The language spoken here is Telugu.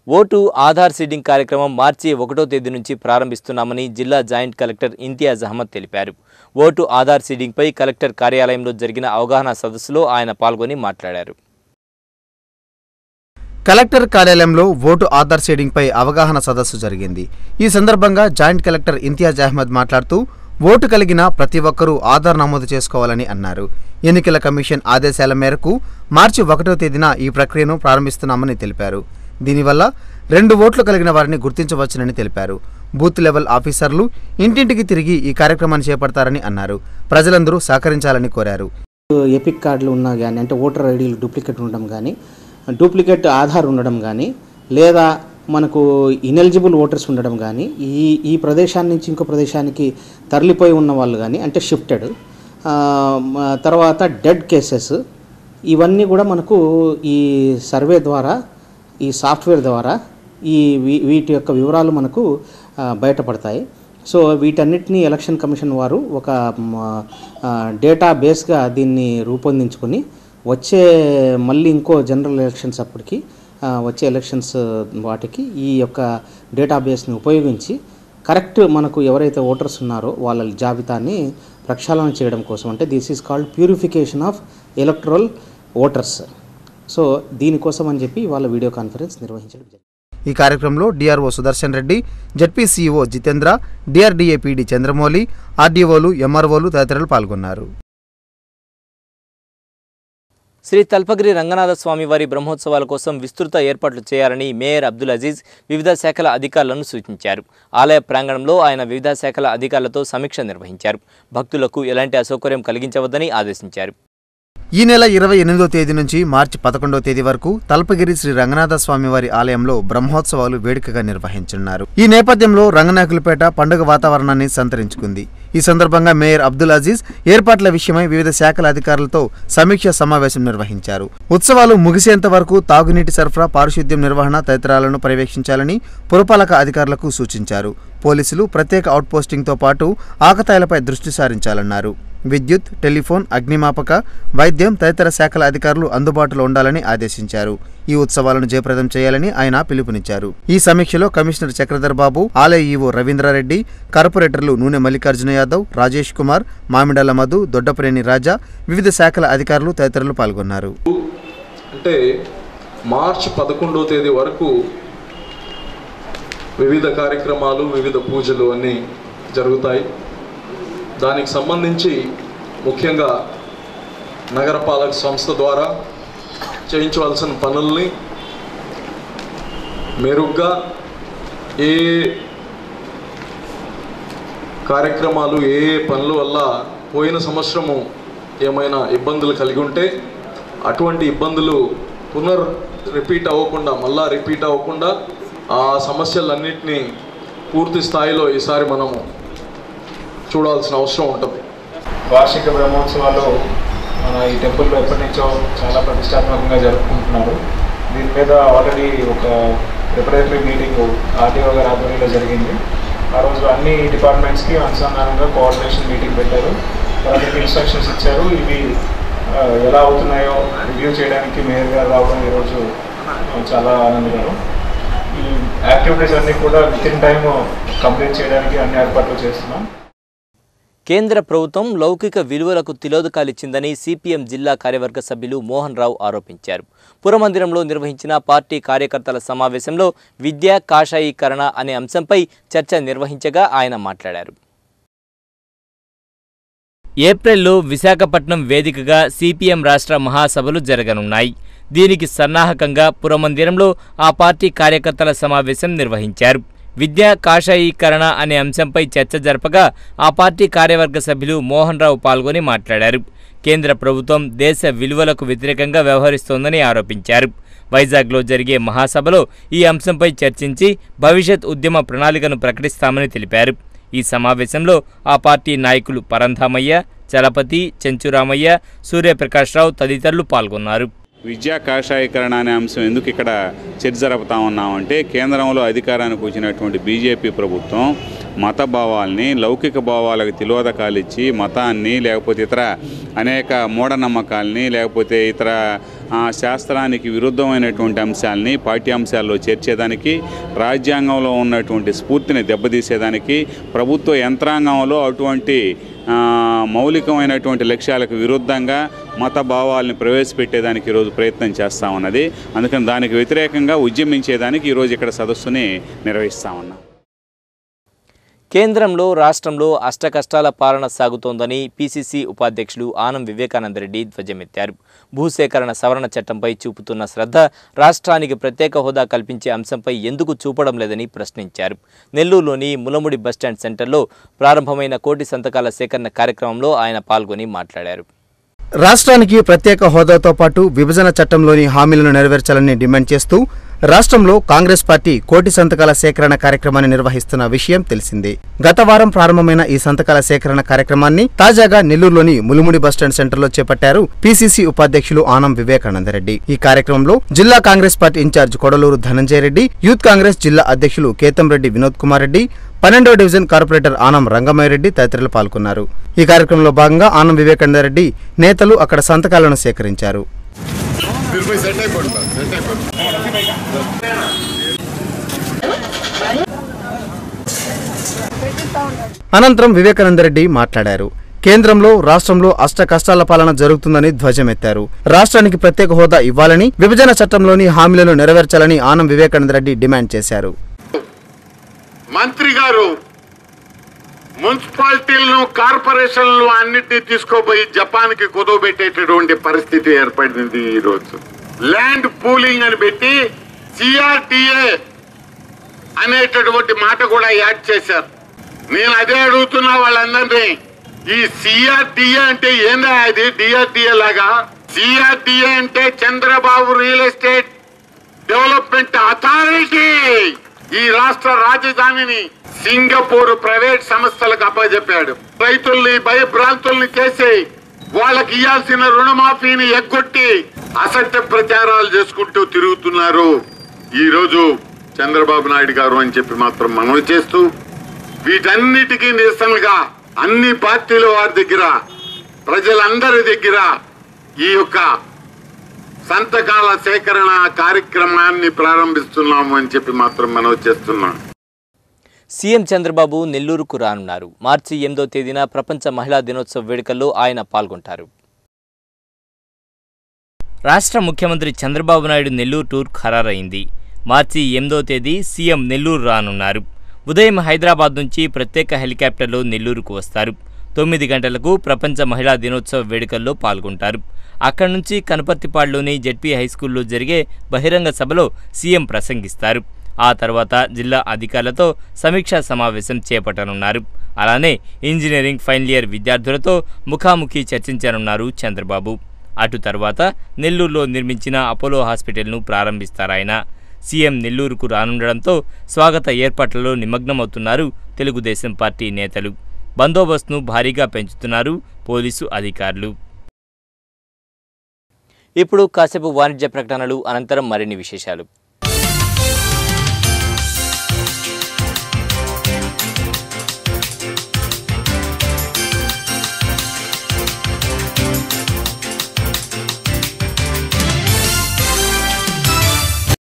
ఓటు ఆధార్ సీడింగ్ కార్యక్రమం మార్చి ఒకటో తేదీ నుంచి ప్రారంభిస్తున్నామని జిల్లా జాయింట్ కలెక్టర్ ఇంతియాజ్ అహ్మద్ తెలిపారు ఓటు ఆధార్ సీడింగ్పై కలెక్టర్ కార్యాలయంలో జరిగిన అవగాహన సదస్సులో ఆయన పాల్గొని మాట్లాడారు కలెక్టర్ కార్యాలయంలో ఓటు ఆధార్ షేడింగ్పై అవగాహన సదస్సు జరిగింది ఈ సందర్భంగా జాయింట్ కలెక్టర్ ఇంతియాజ్ అహ్మద్ మాట్లాడుతూ ఓటు కలిగిన ప్రతి ఒక్కరూ ఆధార్ నమోదు చేసుకోవాలని అన్నారు ఎన్నికల కమిషన్ ఆదేశాల మేరకు మార్చి ఒకటో తేదీన ఈ ప్రక్రియను ప్రారంభిస్తున్నామని తెలిపారు దీనివల్ల రెండు ఓట్లు కలిగిన వారిని గుర్తించవచ్చునని తెలిపారు బూత్ లెవెల్ ఆఫీసర్లు ఇంటింటికి తిరిగి ఈ కార్యక్రమాన్ని చేపడతారని అన్నారు ప్రజలందరూ సహకరించాలని కోరారు ఎపిక్ కార్డులు ఉన్నా కానీ అంటే ఓటర్ ఐడీలు డూప్లికేట్ ఉండడం కానీ డూప్లికేట్ ఆధార్ ఉండడం కానీ లేదా మనకు ఇనెలిజిబుల్ ఓటర్స్ ఉండడం కానీ ఈ ఈ ప్రదేశాన్ని నుంచి ఇంకో ప్రదేశానికి తరలిపోయి ఉన్న వాళ్ళు కానీ అంటే షిఫ్టెడ్ తర్వాత డెడ్ కేసెస్ ఇవన్నీ కూడా మనకు ఈ సర్వే ద్వారా ఈ సాఫ్ట్వేర్ ద్వారా ఈ వీ- వీటి యొక్క వివరాలు మనకు ఆ, బయటపడతాయి సో వీటన్నిటిని ఎలక్షన్ కమిషన్ వారు ఒక డేటా బేస్గా దీన్ని రూపొందించుకొని వచ్చే మళ్ళీ ఇంకో జనరల్ ఎలక్షన్స్ అప్పటికి ఆ, వచ్చే ఎలక్షన్స్ వాటికి ఈ యొక్క డేటాబేస్ని ఉపయోగించి కరెక్ట్ మనకు ఎవరైతే ఓటర్స్ ఉన్నారో వాళ్ళ జాబితాని ప్రక్షాళన చేయడం కోసం అంటే this is called purification of electoral voters so దీనికోసం అని చెప్పి వాళ్ళ వీడియో కాన్ఫరెన్స్ నిర్వహించడం జరిగింది ఈ కార్యక్రమంలో DRO Sudarshan Reddy ZP CEO Jitendra DRDA PD Chandramouli ఆర్డీఓలు ఎంఆర్ఓలు తదితరులు పాల్గొన్నారు శ్రీ తల్పగిరి రంగనాథ స్వామి వారి బ్రహ్మోత్సవాల కోసం విస్తృత ఏర్పాట్లు చేయాలని మేయర్ అబ్దుల్ అజీజ్ వివిధ శాఖల అధికారులను సూచించారు ఆలయ ప్రాంగణంలో ఆయన వివిధ శాఖల అధికారులతో సమీక్ష నిర్వహించారు భక్తులకు ఎలాంటి అసౌకర్యం కలిగించవద్దని ఆదేశించారు ఈ నెల ఇరవై ఎనిమిదో తేదీ నుంచి మార్చి పదకొండో తేదీ వరకు తల్పగిరి శ్రీ రంగనాథ స్వామి వారి ఆలయంలో బ్రహ్మోత్సవాలు వేడుకగా నిర్వహించనున్నారు ఈ నేపథ్యంలో రంగనాయకులపేట పండుగ వాతావరణాన్ని సంతరించుకుంది ఈ సందర్భంగా మేయర్ అబ్దుల్ అజీజ్ ఏర్పాట్ల విషయమై వివిధ శాఖల అధికారులతో సమీక్ష సమావేశం నిర్వహించారు ఉత్సవాలు ముగిసేంత వరకు తాగునీటి సరఫరా పారిశుద్ధ్యం నిర్వహణ తదితరాలను పర్యవేక్షించాలని పురపాలక అధికారులకు సూచించారు పోలీసులు ప్రత్యేక అవుట్పోస్టింగ్తో పాటు ఆకతాయిలపై దృష్టి సారించాలన్నారు విద్యుత్ టెలిఫోన్ అగ్నిమాపక వైద్యం తదితర శాఖల అధికారులు అందుబాటులో ఉండాలని ఆదేశించారు ఈ ఉత్సవాలను జయప్రదం చేయాలని ఆయన పిలుపునిచ్చారు ఈ సమీక్షలో కమిషనర్ చక్రధర్ బాబు ఆలయ ఈవో రవీంద్రారెడ్డి కార్పొరేటర్లు నూనె మల్లికార్జున యాదవ్ రాజేష్ కుమార్ మామిడాల మధు దొడ్డపనేని రాజా వివిధ శాఖల అధికారులు తదితరులు పాల్గొన్నారు అంటే మార్చి పదకొండవ తేదీ వరకు వివిధ కార్యక్రమాలు వివిధ పూజలు అన్నీ జరుగుతాయి దానికి సంబంధించి ముఖ్యంగా నగరపాలక సంస్థ ద్వారా చేయించవలసిన పనుల్ని మెరుగ్గా ఏ కార్యక్రమాలు ఏ ఏ పనుల వల్ల పోయిన సంవత్సరము ఏమైనా ఇబ్బందులు కలిగి ఉంటే అటువంటి ఇబ్బందులు పునర్ రిపీట్ అవ్వకుండా మళ్ళా రిపీట్ అవ్వకుండా ఆ సమస్యలన్నింటినీ పూర్తి స్థాయిలో ఈసారి మనము చూడాల్సిన అవసరం ఉంటుంది వార్షిక బ్రహ్మోత్సవాలు మన ఈ టెంపుల్లో ఎప్పటి నుంచో చాలా ప్రతిష్టాత్మకంగా జరుపుకుంటున్నారు దీని మీద ఆల్రెడీ ఒక ప్రిపరేటరీ మీటింగ్ ఆర్టీఓ గారి ఆధ్వర్యంలో జరిగింది ఆ రోజు అన్ని డిపార్ట్మెంట్స్కి అనుసంధానంగా కోఆర్డినేషన్ మీటింగ్ పెట్టారు వాళ్ళకి ఇన్స్ట్రక్షన్స్ ఇచ్చారు ఇవి ఆ, ఎలా అవుతున్నాయో రివ్యూ చేయడానికి మేయర్ గారు రావడం ఈరోజు ఆ, చాలా ఆనందకరం ఈ యాక్టివిటీస్ అన్నీ కూడా విత్ ఇన్ టైం కంప్లీట్ చేయడానికి అన్ని ఏర్పాట్లు చేస్తున్నాం కేంద్ర ప్రభుత్వం లౌకిక విలువలకు తిలోదకాలిచ్చిందని సిపిఎం జిల్లా కార్యవర్గ సభ్యులు మోహన్ రావు ఆరోపించారు పురమందిరంలో నిర్వహించిన పార్టీ కార్యకర్తల సమావేశంలో విద్య కాషాయీకరణ అనే అంశంపై చర్చ నిర్వహించగా ఆయన మాట్లాడారు ఏప్రిల్లో విశాఖపట్నం వేదికగా సిపిఎం రాష్ట్ర మహాసభలు జరగనున్నాయి దీనికి సన్నాహకంగా పురమందిరంలో ఆ పార్టీ కార్యకర్తల సమావేశం నిర్వహించారు విద్యా కాషాయీకరణ అనే అంశంపై చర్చ జరపగా ఆ పార్టీ కార్యవర్గ సభ్యులు మోహన్ రావు పాల్గొని మాట్లాడారు కేంద్ర ప్రభుత్వం దేశ విలువలకు వ్యతిరేకంగా వ్యవహరిస్తోందని ఆరోపించారు వైజాగ్లో జరిగే మహాసభలో ఈ అంశంపై చర్చించి భవిష్యత్ ఉద్యమ ప్రణాళికను ప్రకటిస్తామని తెలిపారు ఈ సమావేశంలో ఆ పార్టీ నాయకులు పరంధామయ్య చలపతి చెంచురామయ్య సూర్యప్రకాశ్రావు తదితరులు పాల్గొన్నారు విద్యా కాషాయీకరణ అనే అంశం ఎందుకు ఇక్కడ చర్చ జరుపుతా ఉన్నామంటే కేంద్రంలో అధికారానికి వచ్చినటువంటి బీజేపీ ప్రభుత్వం మత భావాల్ని లౌకిక భావాలకు తిలోదకాలు ఇచ్చి మతాన్ని లేకపోతే ఇతర అనేక మూఢనమ్మకాల్ని లేకపోతే ఇతర ఆ, శాస్త్రానికి విరుద్ధమైనటువంటి అంశాలని పాఠ్యాంశాల్లో చేర్చేదానికి రాజ్యాంగంలో ఉన్నటువంటి స్ఫూర్తిని దెబ్బతీసేదానికి ప్రభుత్వ యంత్రాంగంలో అటువంటి ఆ, మౌలికమైనటువంటి లక్ష్యాలకు విరుద్ధంగా మత భావాల్ని ప్రవేశపెట్టేదానికి ఈరోజు ప్రయత్నం చేస్తా ఉన్నది అందుకని దానికి వ్యతిరేకంగా ఉద్యమించేదానికి ఈరోజు ఇక్కడ సదస్సుని నిర్వహిస్తా ఉన్నాం కేంద్రంలో రాష్ట్రంలో అష్టకష్టాల పాలన సాగుతోందని పీసీసీ ఉపాధ్యక్షులు ఆనం వివేకానందరెడ్డి ధ్వజమెత్తారు భూసేకరణ సవరణ చట్టంపై చూపుతున్న శ్రద్ధ రాష్ట్రానికి ప్రత్యేక హోదా కల్పించే అంశంపై ఎందుకు చూపడం లేదని ప్రశ్నించారు నెల్లూరులోని ములముడి బస్టాండ్ సెంటర్లో ప్రారంభమైన కోటి సంతకాల సేకరణ కార్యక్రమంలో ఆయన పాల్గొని మాట్లాడారు రాష్ట్రానికి ప్రత్యేక హోదాతో పాటు విభజన చట్టంలోని హామీలను నెరవేర్చాలని డిమాండ్ చేస్తూ రాష్ట్రంలో కాంగ్రెస్ పార్టీ కోటి సంతకాల సేకరణ కార్యక్రమాన్ని నిర్వహిస్తున్న విషయం తెలిసిందే గత వారం ప్రారంభమైన ఈ సంతకాల సేకరణ కార్యక్రమాన్ని తాజాగా నెల్లూరులోని ములుముడి బస్టాండ్ సెంటర్లో చేపట్టారు పీసీసీ ఉపాధ్యక్షులు ఆనం వివేకానందరెడ్డి ఈ కార్యక్రమంలో జిల్లా Congress party in-charge Kodaluru Dhananjaya Reddy youth Congress జిల్లా అధ్యక్షులు కేతంరెడ్డి వినోద్ కుమార్ రెడ్డి పన్నెండవ డివిజన్ కార్పొరేటర్ ఆనం రంగమయ్యరెడ్డి తదితరులు పాల్గొన్నారు ఈ కార్యక్రమంలో భాగంగా ఆనం వివేకానందరెడ్డి నేతలు అక్కడ సంతకాలను సేకరించారు అనంతరం వివేకానందరెడ్డి మాట్లాడారు కేంద్రంలో రాష్ట్రంలో అష్ట కష్టాల పాలన జరుగుతుందని ధ్వజమెత్తారు రాష్ట్రానికి ప్రత్యేక హోదా ఇవ్వాలని విభజన చట్టంలోని హామీలను నెరవేర్చాలని ఆనం వివేకానందరెడ్డి డిమాండ్ చేశారు మంత్రి గారు మున్సిపాలిటీలను కార్పొరేషన్లు అన్నిటినీ తీసుకోపోయి జపాన్కి కుదవబెట్టేటటువంటి పరిస్థితి ఏర్పడింది ఈ రోజు ల్యాండ్ పూలింగ్ అని పెట్టి సిఆర్టీఏ అనేటటువంటి మాట కూడా యాడ్ చేశారు నేను అదే అడుగుతున్నా వాళ్ళందరినీ ఈ సిఆర్టీఏ అంటే ఏందా అది డిఆర్టీఏ లాగా సిఆర్టీఏ అంటే Chandrababu real estate development authority ఈ రాష్ట్ర రాజధానిని సింగపూర్ ప్రైవేట్ సంస్థలకు అప్పచెప్పాడు రైతుల్ని భయభ్రాంతుల్ని చేసి వాళ్ళకి ఇవ్వాల్సిన రుణమాఫీని ఎగ్గొట్టి అసత్య ప్రచారాలు చేసుకుంటూ తిరుగుతున్నారు ఈ రోజు చంద్రబాబు నాయుడు గారు అని చెప్పి మాత్రం మనవి చేస్తూ వీటన్నిటికీ నిరసనగా అన్ని పార్టీల వారి దగ్గర ప్రజలందరి దగ్గర ఈ యొక్క సంతకాల సేకరణ కార్యక్రమాన్ని ప్రారంభిస్తున్నాము అని చెప్పి మాత్రం మనవి చేస్తున్నాం సీఎం చంద్రబాబు నెల్లూరుకు రానున్నారు మార్చి ఎనిమిదో తేదీన ప్రపంచ మహిళా దినోత్సవ వేడుకల్లో ఆయన పాల్గొంటారు రాష్ట్ర ముఖ్యమంత్రి చంద్రబాబు నాయుడు నెల్లూరు టూర్ ఖరారైంది మార్చి ఎనిమిదో తేదీ సీఎం నెల్లూరు రానున్నారు ఉదయం హైదరాబాద్ నుంచి ప్రత్యేక హెలికాప్టర్లో నెల్లూరుకు వస్తారు తొమ్మిది గంటలకు ప్రపంచ మహిళా దినోత్సవ వేడుకల్లో పాల్గొంటారు అక్కడి నుంచి కనపర్తిపాడులోని జడ్పీ హైస్కూల్లో జరిగే బహిరంగ సభలో సీఎం ప్రసంగిస్తారు ఆ తర్వాత జిల్లా అధికారులతో సమీక్షా సమావేశం చేపట్టనున్నారు అలానే ఇంజనీరింగ్ ఫైనల్ ఇయర్ విద్యార్థులతో ముఖాముఖి చర్చించనున్నారు చంద్రబాబు అటు తర్వాత నెల్లూరులో నిర్మించిన అపోలో హాస్పిటల్ను ప్రారంభిస్తారాయన సీఎం నెల్లూరుకు రానుండడంతో స్వాగత ఏర్పాట్లలో నిమగ్నమవుతున్నారు తెలుగుదేశం పార్టీ నేతలు బందోబస్తును భారీగా పెంచుతున్నారు పోలీసు అధికారులు ఇప్పుడు కాసేపు వాణిజ్య ప్రకటనలు అనంతరం మరిన్ని విశేషాలు